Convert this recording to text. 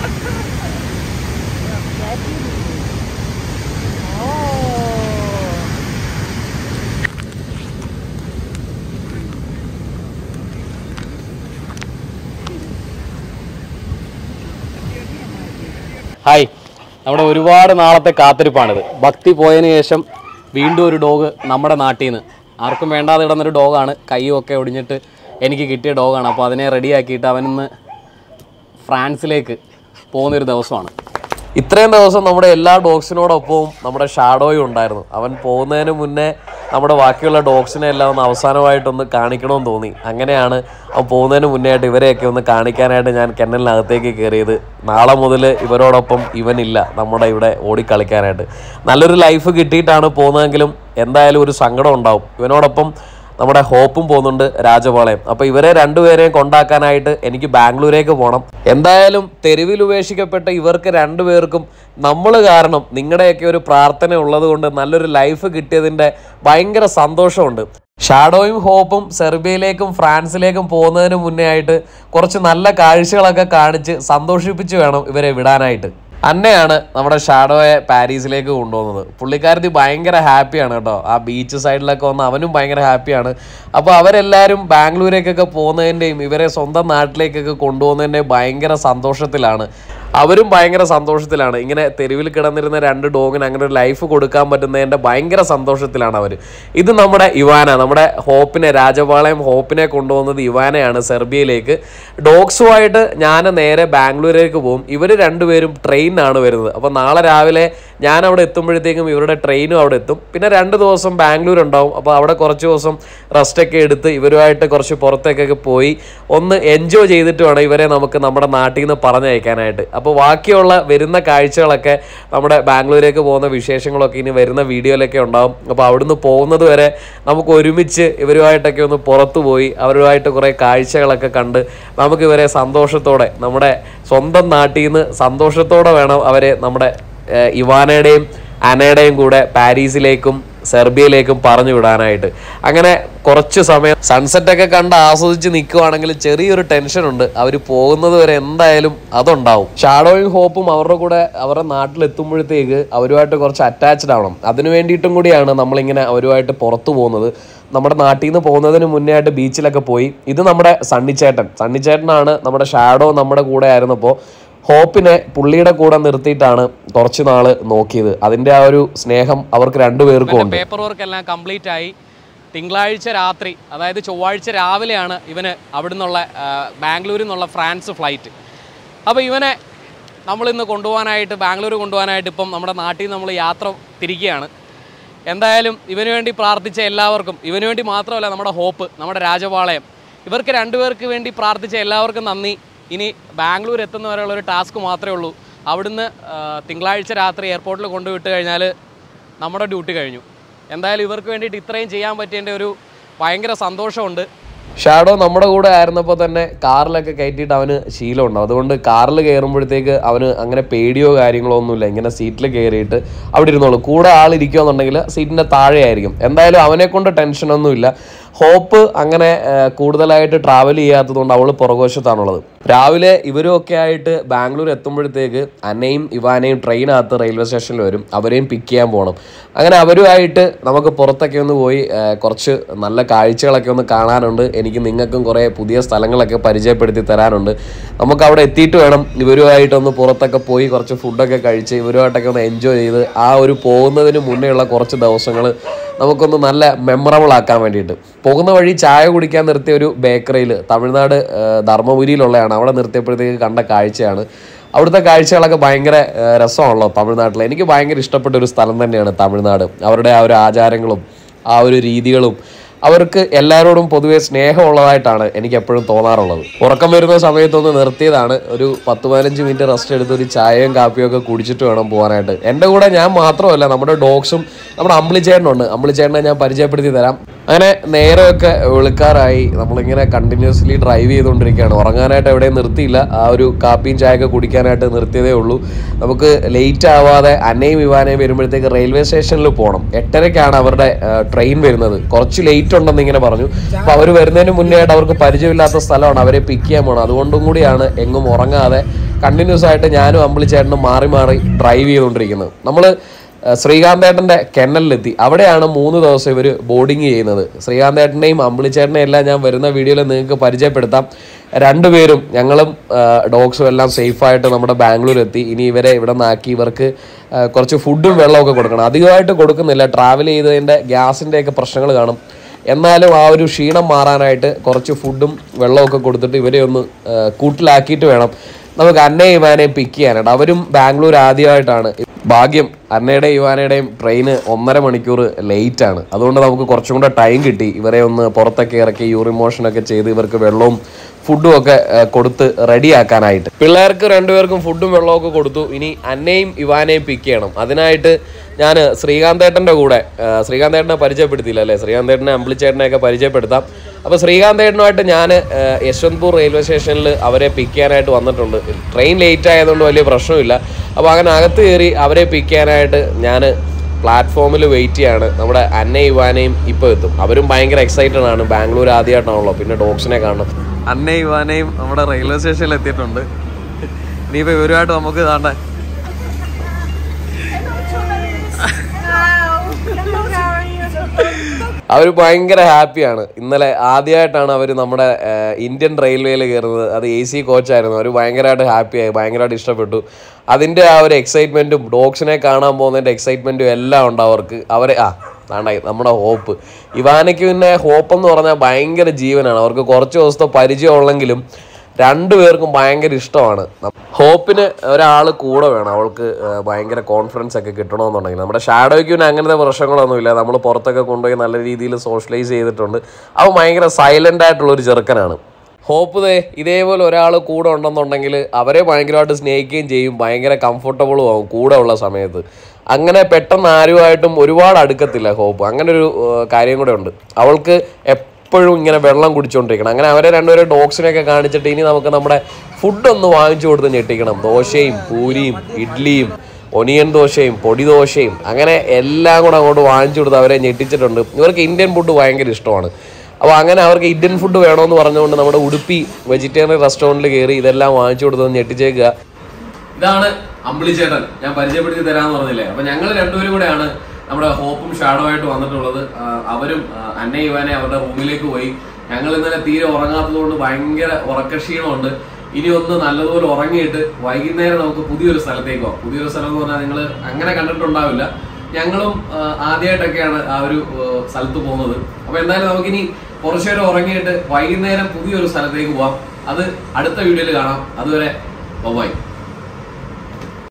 hi നമ്മുടെ ഒരുപാട് നാളത്തെ കാത്തിരിപ്പാണിത് ഭക്തി പോയതിന് ശേഷം വീണ്ടും ഒരു ഡോഗ് നമ്മുടെ നാട്ടിൽ നിന്ന് ആർക്കും വേണ്ടാതെ കിടന്നൊരു ഡോഗാണ് കൈയൊക്കെ ഒടിഞ്ഞിട്ട് എനിക്ക് കിട്ടിയ ഡോഗാണ് അപ്പോൾ അതിനെ റെഡിയാക്കിയിട്ട് അവനിന്ന് ഫ്രാൻസിലേക്ക് പോകുന്നൊരു ദിവസമാണ് ഇത്രയും ദിവസം നമ്മുടെ എല്ലാ ഡോഗ്സിനോടൊപ്പവും നമ്മുടെ ഷാഡോയും ഉണ്ടായിരുന്നു അവൻ പോകുന്നതിന് മുന്നേ നമ്മുടെ ബാക്കിയുള്ള ഡോഗ്സിനെ എല്ലാം ഒന്ന് അവസാനമായിട്ടൊന്ന് കാണിക്കണമെന്ന് തോന്നി അങ്ങനെയാണ് അവൻ പോകുന്നതിന് മുന്നേ ആയിട്ട് ഇവരെയൊക്കെ ഒന്ന് കാണിക്കാനായിട്ട് ഞാൻ കെന്നലിനകത്തേക്ക് കയറിയത് നാളെ മുതൽ ഇവരോടൊപ്പം ഇവനില്ല നമ്മുടെ ഇവിടെ ഓടിക്കളിക്കാനായിട്ട് നല്ലൊരു ലൈഫ് കിട്ടിയിട്ടാണ് പോകുന്നതെങ്കിലും എന്തായാലും ഒരു സങ്കടം ഉണ്ടാവും ഇവനോടൊപ്പം നമ്മുടെ ഹോപ്പും പോകുന്നുണ്ട് രാജപാളയം അപ്പോൾ ഇവരെ രണ്ടുപേരെയും കൊണ്ടാക്കാനായിട്ട് എനിക്ക് ബാംഗ്ലൂരേക്ക് പോകണം എന്തായാലും തെരുവിൽ ഉപേക്ഷിക്കപ്പെട്ട ഇവർക്ക് രണ്ടുപേർക്കും നമ്മൾ കാരണം നിങ്ങളുടെയൊക്കെ ഒരു പ്രാർത്ഥന ഉള്ളത് കൊണ്ട് നല്ലൊരു ലൈഫ് കിട്ടിയതിൻ്റെ ഭയങ്കര സന്തോഷമുണ്ട് ഷാഡോയും ഹോപ്പും സെർബിയയിലേക്കും ഫ്രാൻസിലേക്കും പോകുന്നതിന് മുന്നേ ആയിട്ട് കുറച്ച് നല്ല കാഴ്ചകളൊക്കെ കാണിച്ച് സന്തോഷിപ്പിച്ച് വേണം ഇവരെ വിടാനായിട്ട് അന്നയാണ് നമ്മുടെ ഷാഡോയെ പാരീസിലേക്ക് കൊണ്ടുപോകുന്നത് പുള്ളിക്കാരത്തി ഭയങ്കര ഹാപ്പിയാണ് കേട്ടോ ആ ബീച്ച് സൈഡിലൊക്കെ വന്ന് അവനും ഭയങ്കര ഹാപ്പിയാണ് അപ്പോൾ അവരെല്ലാവരും ബാംഗ്ലൂരേക്കൊക്കെ പോകുന്നതിൻ്റെയും ഇവരെ സ്വന്തം നാട്ടിലേക്കൊക്കെ കൊണ്ടുപോകുന്നതിൻ്റെയും ഭയങ്കര സന്തോഷത്തിലാണ് അവരും ഭയങ്കര സന്തോഷത്തിലാണ് ഇങ്ങനെ തെരുവിൽ കിടന്നിരുന്ന രണ്ട് ഡോഗിന് അങ്ങനെ ഒരു ലൈഫ് കൊടുക്കാൻ പറ്റുന്നതിൻ്റെ ഭയങ്കര സന്തോഷത്തിലാണ് അവർ ഇത് നമ്മുടെ ഇവാന നമ്മുടെ ഹോപ്പിനെ രാജപാളയം ഹോപ്പിനെ കൊണ്ടുപോകുന്നത് ഇവാനയാണ് സെർബിയയിലേക്ക് ഡോഗ്സുമായിട്ട് ഞാൻ നേരെ ബാംഗ്ലൂരേക്ക് പോകും ഇവർ രണ്ടുപേരും ട്രെയിനിനാണ് വരുന്നത് അപ്പോൾ നാളെ രാവിലെ ഞാൻ അവിടെ എത്തുമ്പോഴത്തേക്കും ഇവരുടെ ട്രെയിനും അവിടെ എത്തും പിന്നെ രണ്ട് ദിവസം ബാംഗ്ലൂർ ഉണ്ടാവും അപ്പോൾ അവിടെ കുറച്ച് ദിവസം റെസ്റ്റൊക്കെ എടുത്ത് ഇവരുമായിട്ട് കുറച്ച് പുറത്തേക്കൊക്കെ പോയി ഒന്ന് എൻജോയ് ചെയ്തിട്ട് വേണം ഇവരെ നമുക്ക് നമ്മുടെ നാട്ടിൽ നിന്ന് പറഞ്ഞയക്കാനായിട്ട് അപ്പോൾ ബാക്കിയുള്ള വരുന്ന കാഴ്ചകളൊക്കെ നമ്മുടെ ബാംഗ്ലൂരേക്ക് പോകുന്ന വിശേഷങ്ങളൊക്കെ ഇനി വരുന്ന വീഡിയോയിലൊക്കെ ഉണ്ടാവും അപ്പോൾ അവിടുന്ന് പോകുന്നത് വരെ നമുക്ക് ഒരുമിച്ച് ഇവരുമായിട്ടൊക്കെ ഒന്ന് പുറത്തു പോയി അവരുമായിട്ട് കുറേ കാഴ്ചകളൊക്കെ കണ്ട് നമുക്ക് ഇവരെ സന്തോഷത്തോടെ നമ്മുടെ സ്വന്തം നാട്ടിൽ നിന്ന് സന്തോഷത്തോടെ വേണം അവരെ നമ്മുടെ ഏഹ്, ഇവാനയുടെയും അനയുടെയും കൂടെ പാരീസിലേക്കും സെർബിയയിലേക്കും പറഞ്ഞു വിടാനായിട്ട് അങ്ങനെ കുറച്ച് സമയം സൺസെറ്റ് ഒക്കെ കണ്ട് ആസ്വദിച്ച് നിൽക്കുവാണെങ്കിൽ ചെറിയൊരു ടെൻഷൻ ഉണ്ട് അവർ പോകുന്നത് വരെ എന്തായാലും അതുണ്ടാവും ഷാഡോയും ഹോപ്പും അവരുടെ കൂടെ അവരുടെ നാട്ടിലെത്തുമ്പോഴത്തേക്ക് അവരുമായിട്ട് കുറച്ച് അറ്റാച്ച്ഡ് ആവണം അതിനു വേണ്ടിയിട്ടും കൂടിയാണ് നമ്മളിങ്ങനെ അവരുമായിട്ട് പുറത്തു പോകുന്നത് നമ്മുടെ നാട്ടിൽ നിന്ന് പോകുന്നതിന് മുന്നേ ആയിട്ട് ബീച്ചിലൊക്കെ പോയി ഇത് നമ്മുടെ സണ്ണിച്ചേട്ടൻ സണ്ണിച്ചേട്ടനാണ് നമ്മുടെ ഷാഡോ നമ്മുടെ കൂടെ ആയിരുന്നപ്പോൾ ഹോപ്പിനെ പുള്ളിയുടെ കൂടെ നിർത്തിയിട്ടാണ് കുറച്ച് നാള് നോക്കിയത് അതിന്റെ ആ ഒരു സ്നേഹം അവർക്ക് രണ്ടുപേർക്കും ഉണ്ട് പേപ്പർ വർക്ക് എല്ലാം കംപ്ലീറ്റ് ആയി തിങ്കളാഴ്ച രാത്രി അതായത് ചൊവ്വാഴ്ച രാവിലെയാണ് ഇവന് അവിടുന്നുള്ള ആ, ബാംഗ്ലൂരിൽ നിന്നുള്ള ഫ്രാൻസ് ഫ്ലൈറ്റ് അപ്പോൾ ഇവനെ നമ്മളിന്ന് കൊണ്ടുപോകാനായിട്ട് ബാംഗ്ലൂർ കൊണ്ടുപോകാനായിട്ട് ഇപ്പം നമ്മുടെ നാട്ടിൽ നിന്ന് നമ്മൾ യാത്ര തിരിക്കുകയാണ് എന്തായാലും ഇവന് വേണ്ടി പ്രാർത്ഥിച്ച എല്ലാവർക്കും ഇവന് വേണ്ടി മാത്രമല്ല നമ്മുടെ ഹോപ്പ് നമ്മുടെ രാജപാളയം ഇവർക്ക് രണ്ടുപേർക്ക് വേണ്ടി പ്രാർത്ഥിച്ച എല്ലാവർക്കും നന്ദി ഇനി ബാംഗ്ലൂർ എത്തുന്ന വരെയുള്ള ഒരു ടാസ്ക് മാത്രമേ ഉള്ളൂ അവിടുന്ന് ആ, തിങ്കളാഴ്ച രാത്രി എയർപോർട്ടിൽ കൊണ്ടുവിട്ട് കഴിഞ്ഞാൽ നമ്മുടെ ഡ്യൂട്ടി കഴിഞ്ഞു എന്തായാലും ഇവർക്ക് വേണ്ടിയിട്ട് ഇത്രയും ചെയ്യാൻ പറ്റിയതിൻ്റെ ഒരു ഭയങ്കര സന്തോഷമുണ്ട് ഷാഡോ നമ്മുടെ കൂടെ ആയിരുന്നപ്പോൾ തന്നെ കാറിലൊക്കെ കയറ്റിയിട്ട് അവന് ശീലമുണ്ട് അതുകൊണ്ട് കാറിൽ കയറുമ്പോഴത്തേക്ക് അവന് അങ്ങനെ പേടിയോ കാര്യങ്ങളോ ഒന്നുമില്ല ഇങ്ങനെ സീറ്റിൽ കയറിയിട്ട് അവിടെ ഇരുന്നോളൂ കൂടെ ആളിരിക്കുകയെന്നുണ്ടെങ്കിൽ സീറ്റിൻ്റെ താഴെ ആയിരിക്കും എന്തായാലും അവനെ കൊണ്ട് ടെൻഷനൊന്നുമില്ല ഹോപ്പ് അങ്ങനെ ആ, കൂടുതലായിട്ട് ട്രാവൽ ചെയ്യാത്തതുകൊണ്ട് അവൾ പുറകുവശത്താണുള്ളത് രാവിലെ ഇവരും ഒക്കെ ആയിട്ട് ബാംഗ്ലൂർ എത്തുമ്പോഴത്തേക്ക് അന്നയും ഇവാനയും ട്രെയിനകത്ത് റെയിൽവേ സ്റ്റേഷനിൽ വരും അവരെയും പിക്ക് ചെയ്യാൻ പോകണം അങ്ങനെ അവരുമായിട്ട് നമുക്ക് പുറത്തൊക്കെ ഒന്ന് പോയി ആ, കുറച്ച് നല്ല കാഴ്ചകളൊക്കെ ഒന്ന് കാണാനുണ്ട് എനിക്ക് നിങ്ങൾക്കും കുറേ പുതിയ സ്ഥലങ്ങളൊക്കെ പരിചയപ്പെടുത്തി തരാനുണ്ട് നമുക്ക് അവിടെ എത്തിയിട്ട് വേണം ഇവരുമായിട്ടൊന്ന് പുറത്തൊക്കെ പോയി കുറച്ച് ഫുഡൊക്കെ കഴിച്ച് ഇവരുമായിട്ടൊക്കെ ഒന്ന് എൻജോയ് ചെയ്ത് ആ ഒരു പോകുന്നതിന് മുന്നേ ഉള്ള കുറച്ച് ദിവസങ്ങൾ നമുക്കൊന്ന് നല്ല മെമ്മറബിൾ ആക്കാൻ വേണ്ടിയിട്ട് പോകുന്ന വഴി ചായ കുടിക്കാൻ നിർത്തിയ ഒരു ബേക്കറിയിൽ തമിഴ്നാട് ആ, ധർമ്മപുരിയിലുള്ളതാണ് അവിടെ നിർത്തിയപ്പോഴത്തേക്ക് കണ്ട കാഴ്ചയാണ് അവിടുത്തെ കാഴ്ചകളൊക്കെ ഭയങ്കര ആ, രസമാണല്ലോ തമിഴ്നാട്ടിൽ എനിക്ക് ഭയങ്കര ഇഷ്ടപ്പെട്ട ഒരു സ്ഥലം തന്നെയാണ് തമിഴ്നാട് അവരുടെ ആ ഒരു ആചാരങ്ങളും ആ ഒരു രീതികളും അവർക്ക് എല്ലാവരോടും പൊതുവെ സ്നേഹമുള്ളതായിട്ടാണ് എനിക്ക് എപ്പോഴും തോന്നാറുള്ളത് ഉറക്കം വരുന്ന സമയത്തൊന്ന് നിർത്തിയതാണ് ഒരു പത്ത് പതിനഞ്ച് മിനിറ്റ് റെസ്റ്റ് എടുത്ത് ഒരു ചായയും കാപ്പിയും ഒക്കെ കുടിച്ചിട്ട് വേണം പോകാനായിട്ട് എൻ്റെ കൂടെ ഞാൻ മാത്രമല്ല നമ്മുടെ ഡോഗ്സും നമ്മുടെ അമ്പിളിച്ചേട്ടനുണ്ട് അമ്പിളിച്ചേട്ടനെ ഞാൻ പരിചയപ്പെടുത്തി തരാം അങ്ങനെ നേരമൊക്കെ വെളുക്കാറായി നമ്മളിങ്ങനെ കണ്ടിന്യൂസ്ലി ഡ്രൈവ് ചെയ്തുകൊണ്ടിരിക്കുകയാണ് ഉറങ്ങാനായിട്ട് എവിടെയും നിർത്തിയില്ല ആ ഒരു കാപ്പിയും ചായയൊക്കെ കുടിക്കാനായിട്ട് നിർത്തിയതേ ഉള്ളൂ നമുക്ക് ലേറ്റ് ആവാതെ അന്നയും ഇവാനയും വരുമ്പോഴത്തേക്ക് റെയിൽവേ സ്റ്റേഷനിൽ പോകണം എട്ടരയ്ക്കാണ് അവരുടെ ട്രെയിൻ വരുന്നത് കുറച്ച് ലേറ്റ് ഉണ്ടെന്ന് ഇങ്ങനെ പറഞ്ഞു അപ്പോൾ അവർ വരുന്നതിന് മുന്നേ ആയിട്ട് അവർക്ക് പരിചയമില്ലാത്ത സ്ഥലമാണ് അവരെ പിക്ക് ചെയ്യാൻ പോകണം അതുകൊണ്ടും കൂടിയാണ് എങ്ങും ഉറങ്ങാതെ കണ്ടിന്യൂസ് ആയിട്ട് ഞാനും അമ്പിളിച്ചേട്ടനും മാറി മാറി ഡ്രൈവ് ചെയ്തുകൊണ്ടിരിക്കുന്നത് നമ്മൾ ശ്രീകാന്തേട്ടൻ്റെ കെന്നലിലെത്തി അവിടെയാണ് മൂന്ന് ദിവസം ഇവർ ബോർഡിങ് ചെയ്യുന്നത് ശ്രീകാന്തേട്ടനെയും അമ്പിളിച്ചേട്ടനെയും എല്ലാം ഞാൻ വരുന്ന വീഡിയോയിൽ നിങ്ങൾക്ക് പരിചയപ്പെടുത്താം രണ്ടുപേരും ഞങ്ങളും ഡോഗ്സും എല്ലാം സേഫായിട്ട് നമ്മുടെ ബാംഗ്ലൂർ എത്തി ഇനി ഇവരെ ഇവിടെ നിന്നാക്കി ഇവർക്ക് ആ, കുറച്ച് ഫുഡും വെള്ളമൊക്കെ കൊടുക്കണം അധികമായിട്ട് കൊടുക്കുന്നില്ല ട്രാവൽ ചെയ്തതിൻ്റെ ഗ്യാസിൻ്റെയൊക്കെ പ്രശ്നങ്ങൾ കാണും എന്നാലും ആ ഒരു ക്ഷീണം മാറാനായിട്ട് കുറച്ച് ഫുഡും വെള്ളമൊക്കെ കൊടുത്തിട്ട് ഇവരെ ഒന്ന് ആ, കൂട്ടിലാക്കിയിട്ട് വേണം നമുക്ക് അന്നയും ഇവാനെയും പിക്ക് ചെയ്യാനായിട്ട് അവരും ബാംഗ്ലൂർ ആദ്യമായിട്ടാണ് ഭാഗ്യം അന്നയുടെയും ഇവാനയുടെയും ട്രെയിന് ഒന്നര മണിക്കൂർ ലേറ്റ് ആണ് അതുകൊണ്ട് നമുക്ക് കുറച്ചും കൂടെ ടൈം കിട്ടി ഇവരെ ഒന്ന് പുറത്തൊക്കെ ഇറക്കി യൂറിൻ മോഷൻ ഒക്കെ ചെയ്ത് ഇവർക്ക് വെള്ളവും ഫുഡും ഒക്കെ ആ, കൊടുത്ത് റെഡിയാക്കാനായിട്ട് പിള്ളേർക്ക് രണ്ടുപേർക്കും ഫുഡും വെള്ളവും ഒക്കെ കൊടുത്തു ഇനി അന്നയും ഇവാനെയും പിക്ക് ചെയ്യണം അതിനായിട്ട് ഞാൻ ശ്രീകാന്തേട്ടൻ്റെ കൂടെ ആ, ശ്രീകാന്തേട്ടനെ പരിചയപ്പെടുത്തിയില്ല അല്ലേ ശ്രീകാന്തേട്ടനെ അമ്പിളിച്ചേട്ടനെയൊക്കെ പരിചയപ്പെടുത്താം അപ്പോൾ ശ്രീകാന്തേട്ടനുമായിട്ട് ഞാൻ യശ്വന്ത്പൂർ റെയിൽവേ സ്റ്റേഷനിൽ അവരെ പിക്ക് ചെയ്യാനായിട്ട് വന്നിട്ടുണ്ട് ട്രെയിൻ ലേറ്റ് ആയതുകൊണ്ട് വലിയ പ്രശ്നമില്ല അപ്പോൾ അങ്ങനെ അകത്ത് കയറി അവരെ പിക്ക് ചെയ്യാനായിട്ട് ഞാൻ പ്ലാറ്റ്ഫോമിൽ വെയിറ്റ് ചെയ്യാണ് നമ്മുടെ അന്നയും ഇവാനയും ഇപ്പോൾ എത്തും അവരും ഭയങ്കര എക്സൈറ്റഡ് ആണ് ബാംഗ്ലൂർ ആദ്യമായിട്ടാണല്ലോ പിന്നെ ഡോഗ്സിനെ കാണണം അന്നയും ഇവാനയും നമ്മുടെ റെയിൽവേ സ്റ്റേഷനിൽ എത്തിയിട്ടുണ്ട് ഇനിയിപ്പോൾ ഇവരുമായിട്ട് നമുക്ക് കാണാൻ അവർ ഭയങ്കര ഹാപ്പിയാണ് ഇന്നലെ ആദ്യമായിട്ടാണ് അവർ നമ്മുടെ ഏഹ്, ഇന്ത്യൻ റെയിൽവേയിൽ കയറുന്നത് അത് എ സി കോച്ചായിരുന്നു അവർ ഭയങ്കരമായിട്ട് ഹാപ്പിയായി ഭയങ്കരമായിട്ട് ഇഷ്ടപ്പെട്ടു അതിൻ്റെ ആ ഒരു എക്സൈറ്റ്മെൻറ്റും ഡോഗ്സിനെ കാണാൻ പോകുന്നതിൻ്റെ എക്സൈറ്റ്മെൻറ്റും എല്ലാം ഉണ്ട് അവർക്ക് അവരെ ആ ആണ്ടായി നമ്മുടെ ഹോപ്പ് ഇവാനയ്ക്ക് പിന്നെ ഹോപ്പ് എന്ന് പറഞ്ഞാൽ ഭയങ്കര ജീവനാണ് അവർക്ക് കുറച്ച് ദിവസത്തെ പരിചയമുള്ളെങ്കിലും രണ്ടുപേർക്കും ഭയങ്കര ഇഷ്ടമാണ് ഹോപ്പിന് ഒരാൾ കൂടെ വേണം അവൾക്ക് ആ, ഭയങ്കര കോൺഫിഡൻസ് ഒക്കെ കിട്ടണമെന്നുണ്ടെങ്കിൽ നമ്മുടെ ഷാഡോയ്ക്ക് പിന്നെ അങ്ങനത്തെ പ്രശ്നങ്ങളൊന്നുമില്ല നമ്മൾ പുറത്തൊക്കെ കൊണ്ടുപോയി നല്ല രീതിയിൽ സോഷ്യലൈസ് ചെയ്തിട്ടുണ്ട് അവൻ ഭയങ്കര സൈലൻ്റ് ആയിട്ടുള്ള ഒരു ചെറുക്കനാണ് ഹോപ്പ് ദേ ഇതേപോലെ ഒരാൾ കൂടെ ഉണ്ടെന്നുണ്ടെങ്കിൽ അവരെ ഭയങ്കരമായിട്ട് സ്നേഹിക്കുകയും ചെയ്യും ഭയങ്കര കംഫർട്ടബിളും ആവും കൂടെ ഉള്ള സമയത്ത് അങ്ങനെ പെട്ടെന്ന് ആരുമായിട്ടും ഒരുപാട് അടുക്കത്തില്ല ഹോപ്പ് അങ്ങനെ ഒരു ആ, കാര്യം കൂടെ ഉണ്ട് അവൾക്ക് എപ്പോഴും ഇങ്ങനെ വെള്ളം കുടിച്ചുകൊണ്ടിരിക്കണം അങ്ങനെ അവരെ രണ്ടുപേരും ഡോഗ്സിനെയൊക്കെ കാണിച്ചിട്ട് ഇനി നമുക്ക് നമ്മുടെ ഫുഡൊന്ന് വാങ്ങിച്ചു കൊടുത്ത് ഞെട്ടിക്കണം ദോശയും പൂരിയും ഇഡ്ഡലിയും ഒനിയൻ ദോശയും പൊടി ദോശയും അങ്ങനെ എല്ലാം കൂടെ അങ്ങോട്ട് വാങ്ങിച്ചു കൊടുത്ത് അവരെ ഞെട്ടിച്ചിട്ടുണ്ട് ഇവർക്ക് ഇന്ത്യൻ ഫുഡ് ഭയങ്കര ഇഷ്ടമാണ് അപ്പോൾ അങ്ങനെ അവർക്ക് ഇന്ത്യൻ ഫുഡ് വേണമെന്ന് പറഞ്ഞുകൊണ്ട് നമ്മുടെ ഉടുപ്പി വെജിറ്റേറിയൻ റെസ്റ്റോറൻറ്റിൽ കയറി ഇതെല്ലാം വാങ്ങിച്ചു കൊടുത്ത് ഞെട്ടിച്ചേക്കുക ഇതാണ് അമ്പിളിച്ചേട്ടൻ ഞാൻ പരിചയപ്പെടുത്തി തരാന്ന് പറഞ്ഞില്ലേ അപ്പൊ ഞങ്ങൾ രണ്ടുപേരും കൂടെയാണ് നമ്മുടെ ഹോപ്പും ഷാഡോ ആയിട്ട് വന്നിട്ടുള്ളത് ആ, അവരും ആ, അന്ന ഇവാനെ അവരുടെ റൂമിലേക്ക് പോയി ഞങ്ങൾ ഇന്നലെ തീരെ ഉറങ്ങാത്തത് കൊണ്ട് ഭയങ്കര ഉറക്കക്ഷീണമുണ്ട് ഇനി ഒന്ന് നല്ലതുപോലെ ഉറങ്ങിയിട്ട് വൈകുന്നേരം നമുക്ക് പുതിയൊരു സ്ഥലത്തേക്ക് പോകാം പുതിയൊരു സ്ഥലം എന്ന് പറഞ്ഞാൽ നിങ്ങൾ അങ്ങനെ കണ്ടിട്ടുണ്ടാവില്ല ഞങ്ങളും ആ, ആദ്യമായിട്ടൊക്കെയാണ് ആ ഒരു ആ, സ്ഥലത്ത് പോകുന്നത് അപ്പൊ എന്തായാലും നമുക്കിനി കുറച്ചു നേരം ഉറങ്ങിയിട്ട് വൈകുന്നേരം പുതിയൊരു സ്ഥലത്തേക്ക് പോവാം അത് അടുത്ത വീഡിയോയിൽ കാണാം അതുവരെ ബൈ